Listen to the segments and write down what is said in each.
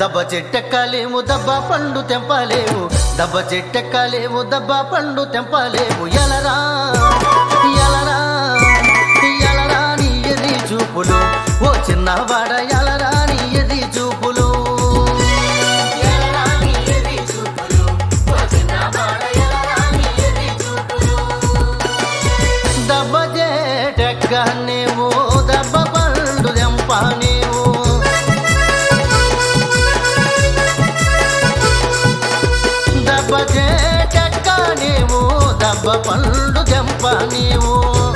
దబ్బ చెట్టెక్కలేము దబ్బ పండు తెంపలేవు దబ్బ చెట్టెక్కలేవు దబ్బ పండు తెంపలేవు ఎలరా ఎలరా ఎలరా నీ ఎది చూపులు ఓ చిన్నవాడ ఎలరా నీ ఎది చూపులు ఎలరా నీ ఎది చూపులు ఓ చిన్నవాడ ఎలరా నీ ఎది చూపులు దబ్బ చెట్టెక్క నీవు దబ్బ పండు తెంప నీవు దబ్బ చెట్టెక్క నీవు దబ్బ పండు తెంప నీవు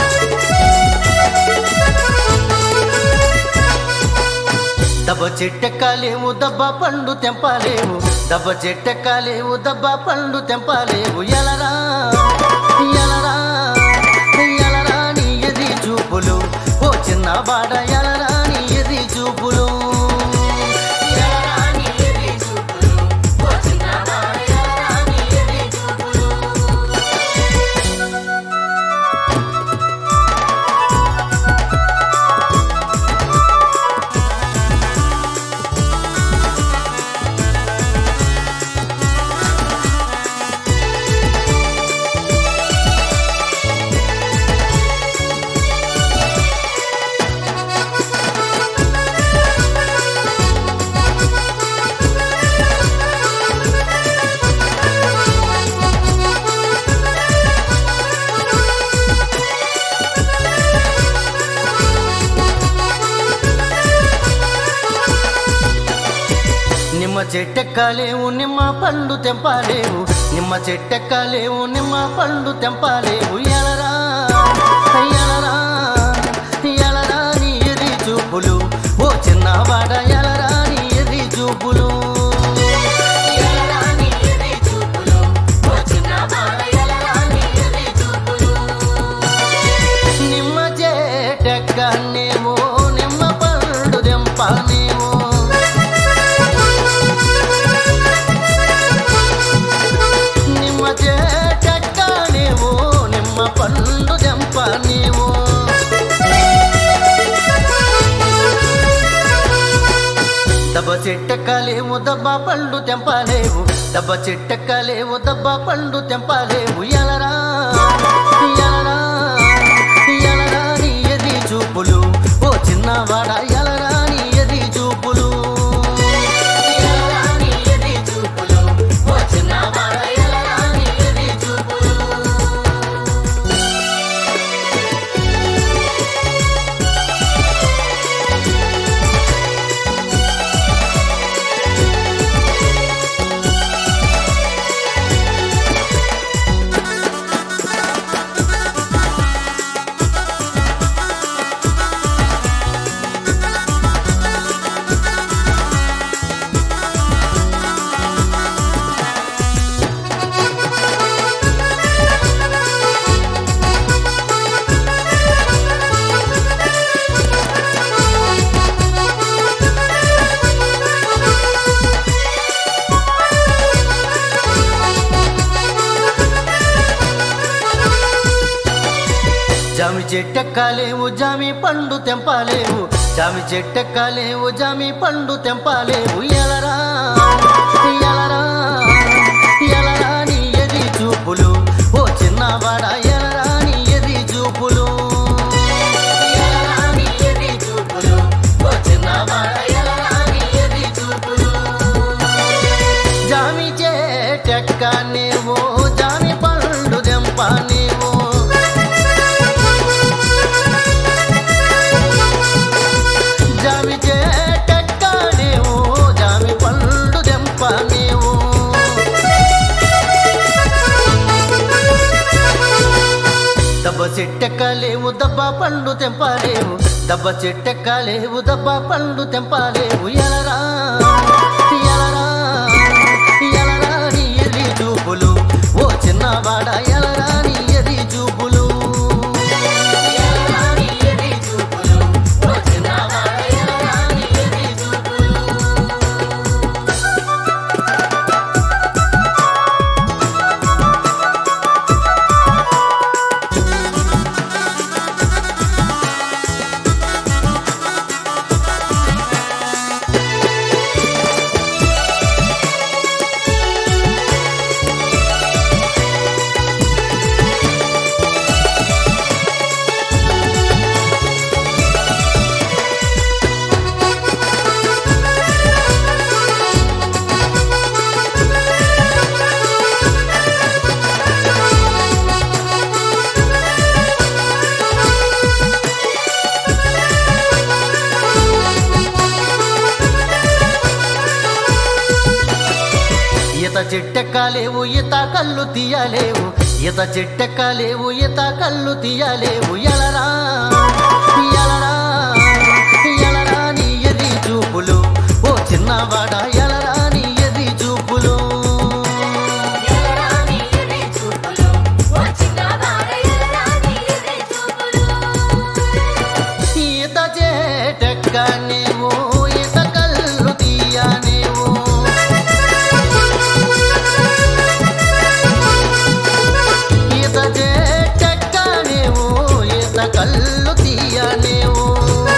దబ్బ చెట్టెక్కలేవు దబ్బ పండు తెంపలేవు దబ్బ చెట్టెక్కలేవు దబ్బ పండు తెంపలేవు ఎలరా ఎలరా ఎలరా నీ ఎది చూపులు ఓ చిన్నవాడ ఎలరా నీ ఎది చూపులు ఎలరా నీ ఎది చూపులు ఓ చిన్నవాడ ఎలరా నీ ఎది చూపులు నిమ్మ చెట్టెక్కలేవు నిమ్మ పండు తెంపలేవు నిమ్మ చెట్టెక్కలేవు నిమ్మ పండు తెంపలేవు ఎలరా ఎలరా ఎలరా నీ ఎది చూపులు ఓ చిన్నవాడ ఎలరా నీ ఎది చూపులు ఎలరా నీ ఎది చూపులు ఓ చిన్నవాడ ఎలరా నీ ఎది చూపులు నిమ్మ చెట్టెక్క నీవు నిమ్మ పండు తెంప నీవు నిమ్మ చెట్టెక్క నీవు నిమ్మ పండు తెంప నీవు దబ్బ చెట్టెక్కలేవు దబ్బ పండు తెంపలేవు దబ్బ చెట్టెక్కలేవు దబ్బ పండు తెంపలేవు ఎలరా ఎలరా ఎలరా నీ ఎది చూపులు ఓ చిన్నవాడ ఎలరా నీ ఎది చూపులు ఎలరా నీ ఎది చూపులు ఓ చిన్నవాడ ఎలరా నీ ఎది చూపులు జామి చెట్టెక్కలేవు జామి పండు తెంపలేవు జామి చెట్టెక్కలేవు జామి పండు తెంపలేవు ఎలరా ఎలరా ఎలరా నీ ఎది చూపులు ఓ చిన్నవాడ ఎలరా నీ ఎది చూపులు ఎలరా నీ ఎది చూపులు ఓ చిన్నవాడ ఎలరా నీ ఎది చూపులు జామి చెట్టెక్క నీవు జామి పండు తెంప నీవు జామి చెట్టెక్క నీవు జామి పండు తెంప నీవు దబ్బ చెట్టెక్కలేవు దబ్బ పండు తెంపలేవు దబ్బ చెట్టెక్కలేవు దబ్బ పండు తెంపలేవు ఎలరా ఎలరా ఎలరా నీ ఎది చూపులు ఓ చిన్నవాడ ఎలరా నీ ఎది చూపులు ఎలరా నీ ఎది చూపులు ఓ చిన్నవాడ ఎలరా నీ ఎది చూపులు దబ్బ ఈత చెట్టెక్కలేవు ఈత కళ్ళు తీయలేవు ఈత చెట్టెక్కలేవు ఈత కళ్ళు తీయలేవు ఎలరా ఎలరా ఎలరా నీ ఎది చూపులు ఓ చిన్నవాడ ఎలరా నీ ఎది చూపులు ఎలరాని ఎది చూపులు ఓ చిన్నవాడ ఎలరాని ఎది చూపులు ఈత చెట్టెక్కనేవు ఈత కళ్ళు తీయనేవు ఈత చెట్టెక్కనేవు ఈత కళ్ళు తీయనేవు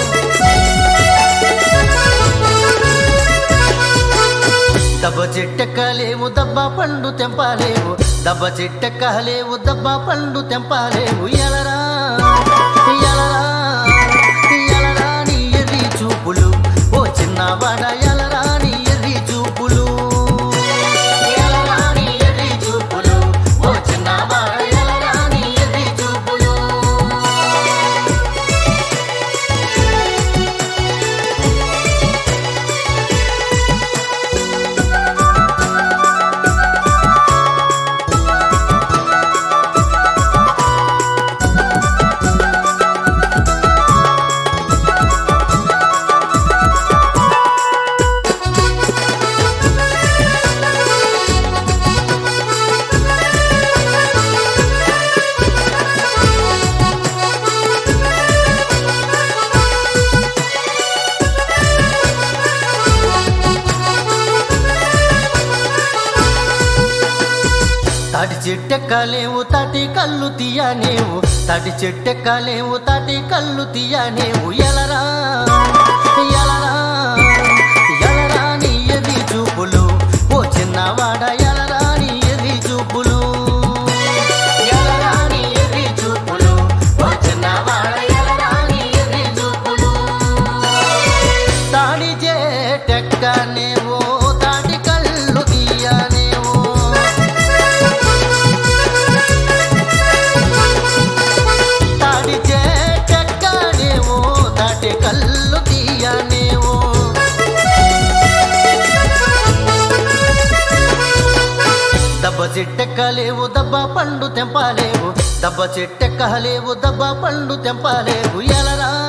దబ్బ చెట్టెక్కలేవు దబ్బ పండు తెంపాలేవు దబ్బ చెట్టెక్కలేవు దబ్బ పండు తెంపాలేవు ఎలరా ఎలరా ఎలరా నీ ఎది చూపులు ఓ చిన్నవాడ ఎలరా నీ ఎది చూపులు ఎలరా నీ ఎది చూపులు ఓ చిన్నవాడ ఎలరా నీ ఎది చూపులు తాటి చెట్టెక్కలేవు తాటి కళ్ళు తీయనేవు తాటి చెట్టెక్కలేవు తాటి కళ్ళు తీయనేవు ఎలరా ఎలరా ఎలరా నీ ఎది చూపులు ఓ చిన్నవాడ ఎలరా నీ ఎది చూపులు ఎలరా నీ ఎది చూపులు ఓ చిన్నవాడ ఎలరా నీ ఎది చూపులు తాడి చెట్టెక్కనేవో తాటి కళ్ళు తీయనేవో తాడి చెట్టెక్కనేవో తాటి కళ్ళు తీయనేవో దబ్బ చెట్టెక్కలేవు దబ్బ పండు తెంపాలేవు దబ్బ చెట్టెక్కలేవు దబ్బ పండు తెంపాలేవు ఎలరా